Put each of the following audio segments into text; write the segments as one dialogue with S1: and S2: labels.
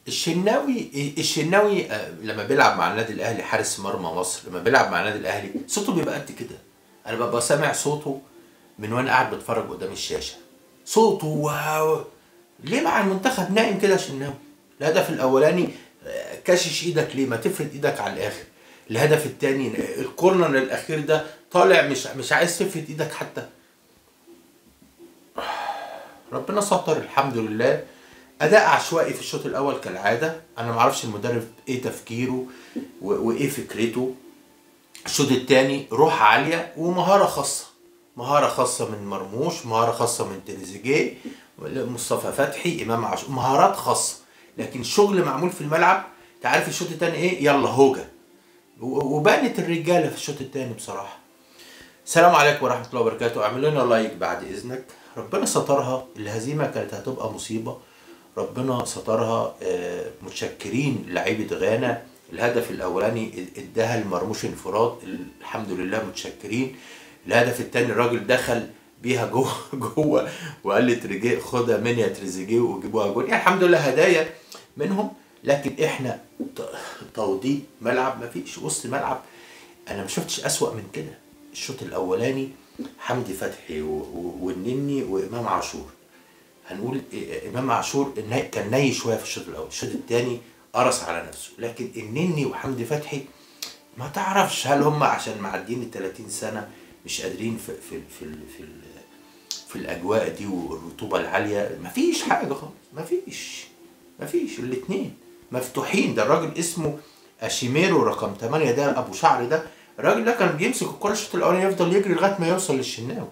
S1: الشناوي الشناوي آه، لما بيلعب مع النادي الاهلي حارس مرمى مصر لما بيلعب مع النادي الاهلي صوته بيبقى قد كده انا ببقى سامع صوته من وانا قاعد بتفرج قدام الشاشه صوته واو ليه مع المنتخب نايم كده يا شناوي الهدف الاولاني آه، كاشش ايدك ليه ما تفرد ايدك على الاخر الهدف الثاني الكورنر الاخير ده طالع مش مش عايز تفرد ايدك حتى ربنا ستر الحمد لله اداء عشوائي في الشوط الاول كالعاده انا ما اعرفش المدرب ايه تفكيره و- وايه فكرته الشوط الثاني روح عاليه ومهاره خاصه مهاره خاصه من مرموش مهاره خاصه من تريزيجيه مصطفى فتحي امام عاشور مهارات خاصه لكن شغل معمول في الملعب انت عارف الشوط الثاني ايه يلا هوجه و- وبانت الرجاله في الشوط الثاني بصراحه السلام عليكم ورحمة الله وبركاته اعملوا لنا لايك بعد إذنك ربنا سترها الهزيمة كانت هتبقى مصيبة ربنا سترها آه، متشكرين لعيبة غانا الهدف الأولاني اداها المرموش انفراد الحمد لله متشكرين الهدف الثاني الراجل دخل بيها جوه جوه وقال لتريجيه خدها من يا تريزيجيه وجيبوها جول يعني الحمد لله هدايا منهم لكن احنا ت- توضيب ملعب مفيش وسط ملعب انا ما شفتش اسوأ من كده الشوط الاولاني حمدي فتحي و- و- والنني وامام عاشور هنقول إيه، امام عاشور النا- كان ناي شويه في الشوط الاول الشوط الثاني قرص على نفسه لكن النني وحمدي فتحي ما تعرفش هل هم عشان معديين ال 30 سنه مش قادرين في في في ال- في, ال- في الاجواء دي والرطوبه العاليه مفيش حاجه خالص مفيش مفيش الاثنين مفتوحين ده الراجل اسمه اشيميرو رقم 8 ده ابو شعر ده الراجل ده كان بيمسك الكره الشوط الاولاني يفضل يجري لغايه ما يوصل للشناوي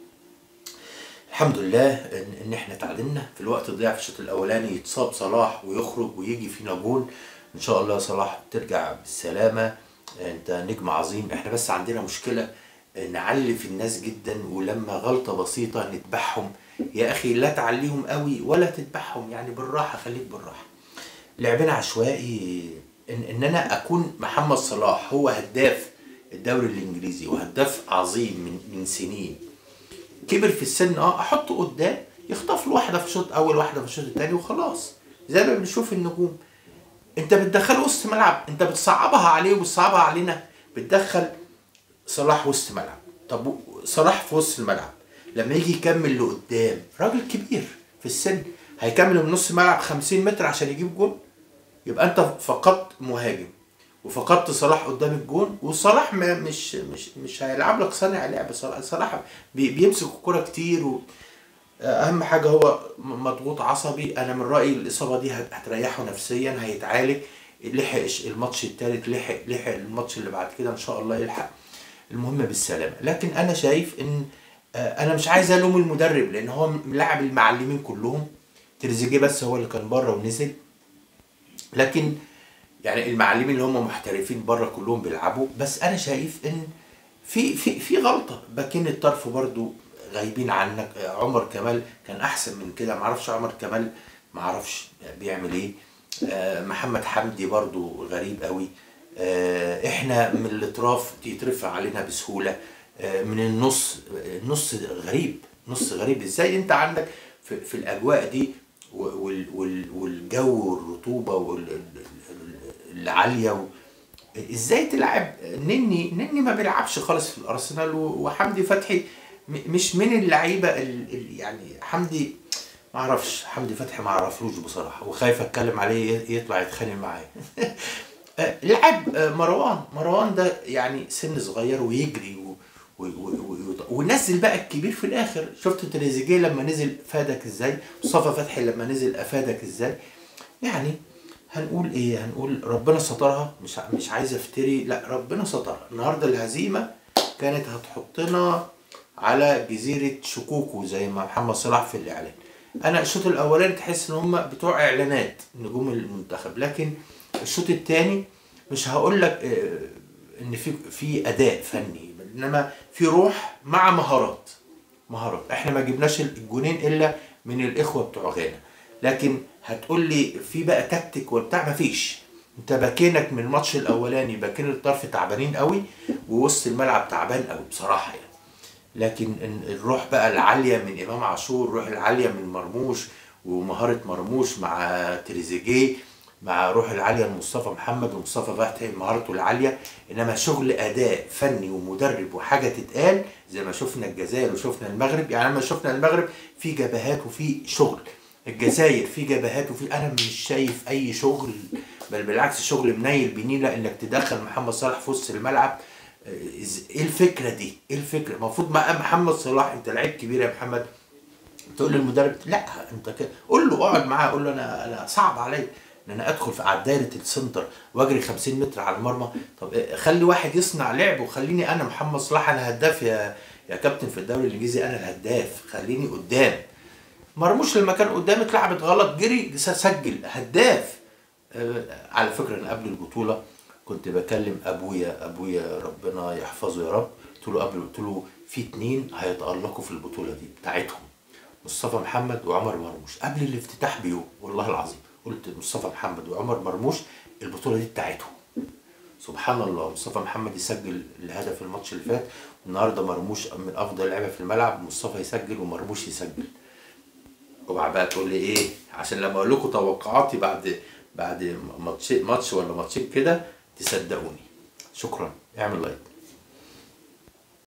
S1: الحمد لله ان, إن احنا تعادلنا في الوقت الضيع في الشوط الاولاني يتصاب صلاح ويخرج ويجي فينا جول ان شاء الله صلاح ترجع بالسلامه انت نجم عظيم احنا بس عندنا مشكله نعلي في الناس جدا ولما غلطه بسيطه نذبحهم يا اخي لا تعليهم قوي ولا تذبحهم يعني بالراحه خليك بالراحه لعبنا عشوائي ان, ان انا اكون محمد صلاح هو هداف الدوري الانجليزي وهداف عظيم من من سنين كبر في السن اه احطه قدام يخطف له واحده في الشوط اول واحده في الشوط الثاني وخلاص زي ما بنشوف النجوم انت بتدخله وسط ملعب انت بتصعبها عليه وبتصعبها علينا بتدخل صلاح وسط ملعب طب صلاح في وسط الملعب لما يجي يكمل لقدام راجل كبير في السن هيكمل من نص ملعب 50 متر عشان يجيب جول يبقى انت فقدت مهاجم وفقدت صلاح قدام الجون وصلاح ما مش مش مش هيلعب لك صانع لعب صلاح, صلاح بي- بيمسك الكرة كتير و اهم حاجه هو م- مضغوط عصبي انا من رايي الاصابه دي هت- هتريحه نفسيا هيتعالج لحق الش- الماتش الثالث لحق لحق الماتش اللي بعد كده ان شاء الله يلحق المهم بالسلامه لكن انا شايف ان آه، انا مش عايز الوم المدرب لان هو ملاعب المعلمين كلهم تريزيجيه بس هو اللي كان بره ونزل لكن يعني المعلمين اللي هم محترفين بره كلهم بيلعبوا بس انا شايف ان في في في غلطه باكين الطرف برضو غايبين عنك آه، عمر كمال كان احسن من كده معرفش عمر كمال معرفش بيعمل ايه آه، محمد حمدي برضو غريب قوي آه، احنا من الاطراف يترفع علينا بسهوله آه، من النص النص غريب نص غريب ازاي انت عندك في, في الاجواء دي و- وال- وال- والجو والرطوبه وال- العاليه و... ازاي تلعب نني نني ما بيلعبش خالص في الارسنال و- وحمدي فتحي م- مش من اللعيبه ال- ال- يعني حمدي ما اعرفش حمدي فتحي ما اعرفلوش بصراحه وخايف اتكلم عليه ي- يطلع يتخانق معايا آه، لعب آه، مروان مروان ده يعني سن صغير ويجري و... و... و... و... ونزل بقى الكبير في الاخر شفت تريزيجيه لما نزل فادك ازاي مصطفى فتحي لما نزل افادك ازاي يعني هنقول ايه هنقول ربنا سترها مش ع- مش عايز افتري لا ربنا سترها النهارده الهزيمه كانت هتحطنا على جزيره شكوكو زي ما محمد صلاح في الاعلان انا الشوط الاولاني تحس ان هم بتوع اعلانات نجوم المنتخب لكن الشوط الثاني مش هقول لك آه، ان في في اداء فني انما في روح مع مهارات مهارات احنا ما جبناش الجونين الا من الاخوه بتوع غانا لكن هتقول لي في بقى تكتيك وبتاع مفيش انت باكينك من الماتش الاولاني باكين الطرف تعبانين قوي ووسط الملعب تعبان قوي بصراحه يعني لكن ال- الروح بقى العاليه من امام عاشور الروح العاليه من مرموش ومهاره مرموش مع تريزيجيه مع روح العاليه لمصطفى محمد ومصطفى فتحي مهارته العاليه انما شغل اداء فني ومدرب وحاجه تتقال زي ما شفنا الجزائر وشفنا المغرب يعني لما شفنا المغرب في جبهات وفي شغل الجزائر في جبهات وفي انا مش شايف اي شغل بل بالعكس شغل منيل بنيله انك تدخل محمد صلاح في وسط الملعب آه، إز- ايه الفكره دي؟ ايه الفكره؟ المفروض مع محمد صلاح انت لعيب كبير يا محمد تقول للمدرب لا انت كده قول له اقعد معاه قول له انا انا صعب عليا ان انا ادخل في على دايره السنتر واجري 50 متر على المرمى طب إيه، خلي واحد يصنع لعب وخليني انا محمد صلاح انا هداف يا يا كابتن في الدوري الانجليزي انا الهداف خليني قدام مرموش لما كان قدام اتلعبت غلط جري سجل هداف آه، على فكره انا قبل البطوله كنت بكلم ابويا ابويا ربنا يحفظه يا رب قلت له قبل قلت له في اتنين هيتالقوا في البطوله دي بتاعتهم مصطفى محمد وعمر مرموش قبل الافتتاح بيوم والله العظيم قلت مصطفى محمد وعمر مرموش البطوله دي بتاعتهم سبحان الله مصطفى محمد يسجل الهدف الماتش اللي فات النهارده مرموش من افضل لعيبه في الملعب مصطفى يسجل ومرموش يسجل اوعى بقى تقول لي ايه عشان لما اقول لكم توقعاتي بعد بعد ماتش ماتش ولا ماتشين كده تصدقوني شكرا اعمل لايك